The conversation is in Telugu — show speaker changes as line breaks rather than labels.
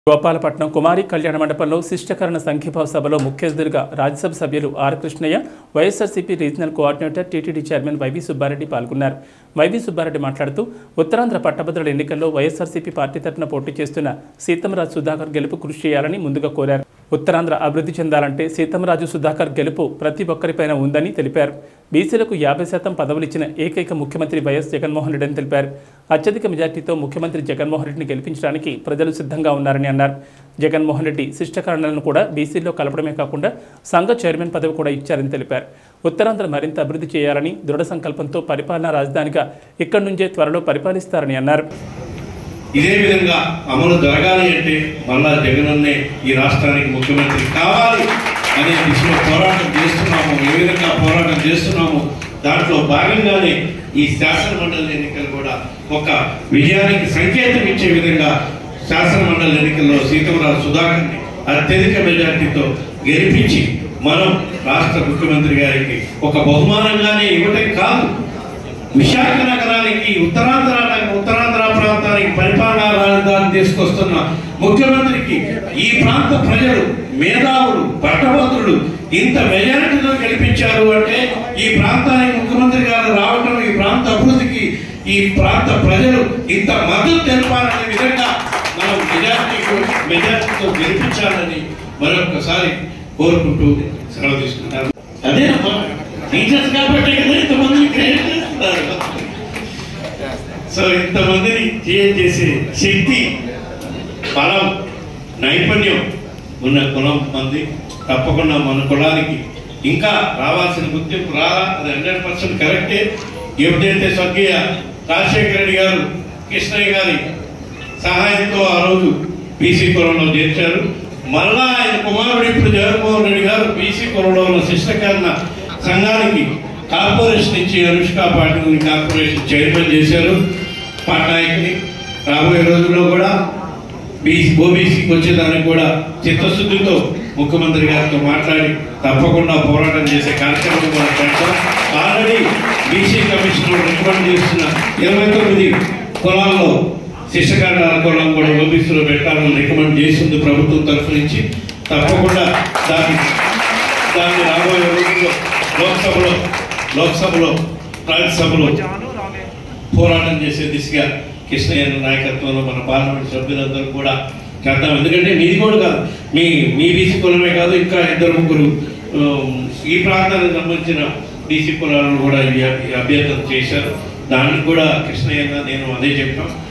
గోపాలపట్నం కుమారి కళ్యాణ మండపంలో శిష్టకరణ సంఘీభావ సభలో ముఖ్య అతిథులుగా రాజ్యసభ సభ్యులు R Krishnaiah YSRCP regional coordinator TTD chairman Y V Subbareddy పాల్గొన్నారు వైవి సుబ్బారెడ్డి మాట్లాడుతూ ఉత్తరాంధ్ర పట్టభద్రుల ఎన్నికల్లో వైఎస్ఆర్సీపీ పార్టీ తరఫున పోటీ చేస్తున్న సీతంరాజు సుధాకర్ గెలుపు కృషి చేయాలని ముందుగా కోరారు ఉత్తరాంధ్ర అభివృద్ధి చెందాలంటే సీతంరాజు సుధాకర్ గెలుపు ప్రతి ఒక్కరిపైన ఉందని తెలిపారు బీసీలకు యాభై శాతం పదవులిచ్చిన ఏకైక ముఖ్యమంత్రి వైఎస్ జగన్మోహన్ రెడ్డి అని తెలిపారు అత్యధిక మెజార్టీతో ముఖ్యమంత్రి జగన్మోహన్ రెడ్డిని గెలిపించడానికి ప్రజలు సిద్ధంగా ఉన్నారని అన్నారు జగన్మోహన్ రెడ్డి శిష్టకరణలను కూడా బీసీల్లో కలపడమే కాకుండా సంఘ చైర్మన్ పదవి కూడా ఇచ్చారని తెలిపారు ఉత్తరాంధ్ర మరింత అభివృద్ధి చేయాలని దృఢ సంకల్పంతో పరిపాలనా రాజధానిగా ఇక్కడి నుంచే త్వరలో పరిపాలిస్తారని అన్నారు
ఇదే విధంగా అమలు జరగాలి అంటే మళ్ళా జగనన్నే ఈ రాష్ట్రానికి ముఖ్యమంత్రి కావాలి అనే దిశలో పోరాటం చేస్తున్నాము ఏ విధంగా పోరాటం చేస్తున్నాము దాంట్లో భాగంగానే ఈ శాసన మండలి ఎన్నికలు కూడా ఒక విజయానికి సంకేతం ఇచ్చే విధంగా శాసన మండలి ఎన్నికల్లో సీతమరాజు సుధాకర్ని అత్యధిక మెజార్టీతో గెలిపించి మనం రాష్ట్ర ముఖ్యమంత్రి గారికి ఒక బహుమానంగానే ఇవ్వటం కాదు విశాఖ నగరానికి ఉత్తరాంధ్ర ఉత్తరాంధ్ర ప్రాంతానికి పరిపాలనా రాజధాని తీసుకొస్తున్న ముఖ్యమంత్రికి ఈ ప్రాంత ప్రజలు మేధావులు పట్టభద్రులు ఇంత మెజారిటీతో గెలిపించారు అంటే ఈ ప్రాంతానికి ముఖ్యమంత్రి గారు రావటం ఈ ప్రాంత అభివృద్ధికి ఈ ప్రాంత ప్రజలు ఇంత మద్దతు తెలపాలనే విధంగా మనం మెజారిటీ మెజారిటీతో గెలిపించాలని మరొకసారి కోరుకుంటూ సెలవు తీసుకుంటారు అదే టీచర్స్ కాబట్టి కదా ఇంతమందిని క్రియేట్ చేస్తున్నారు సో ఇంతమందిని క్రియేట్ చేసే శక్తి బలం నైపుణ్యం ఉన్న కులం మంది తప్పకుండా మన కులానికి ఇంకా రావాల్సిన గుర్తింపు రాలా అది హండ్రెడ్ పర్సెంట్ కరెక్టే ఎప్పుడైతే స్వర్గీయ రాజశేఖర రెడ్డి గారు కృష్ణయ్య గారి సహాయంతో ఆ రోజు బీసీ కులంలో చేర్చారు మళ్ళా ఆయన కుమారుడు ఇప్పుడు జగన్మోహన్ రెడ్డి గారు బీసీ కులంలో ఉన్న శిష్టకరణ సంఘానికి కార్పొరేషన్ ఇచ్చి అనుష్క పాటిల్ని కార్పొరేషన్ చైర్మన్ చేశారు పట్నాయక్ని రాబోయే రోజుల్లో కూడా బీసీ ఓబీసీకి వచ్చేదానికి కూడా చిత్తశుద్ధితో ముఖ్యమంత్రి గారితో మాట్లాడి తప్పకుండా పోరాటం చేసే కార్యక్రమం కూడా చేస్తాం ఆల్రెడీ బీసీ కమిషన్ రికమెండ్ చేస్తున్న ఇరవై తొమ్మిది కులాల్లో శిక్షకాండ కులం కూడా ఓబీసీలో పెట్టాలని రికమెండ్ చేసింది ప్రభుత్వం తరఫు నుంచి తప్పకుండా దాన్ని దాన్ని రాబోయే రోజుల్లో లోక్సభలో లోక్సభలో రాజ్యసభలో పోరాటం చేసే దిశగా కృష్ణయ్య నాయకత్వంలో మన పార్లమెంట్ సభ్యులందరూ కూడా చేద్దాం ఎందుకంటే మీది కూడా కాదు మీ మీ బీసీ కులమే కాదు ఇంకా ఇద్దరు ముగ్గురు ఆ, ఈ ప్రాంతానికి సంబంధించిన బీసీ కులాలను కూడా ఈ అభ్యర్థన చేశారు దానికి కూడా కృష్ణయ్య నేను అదే చెప్పాం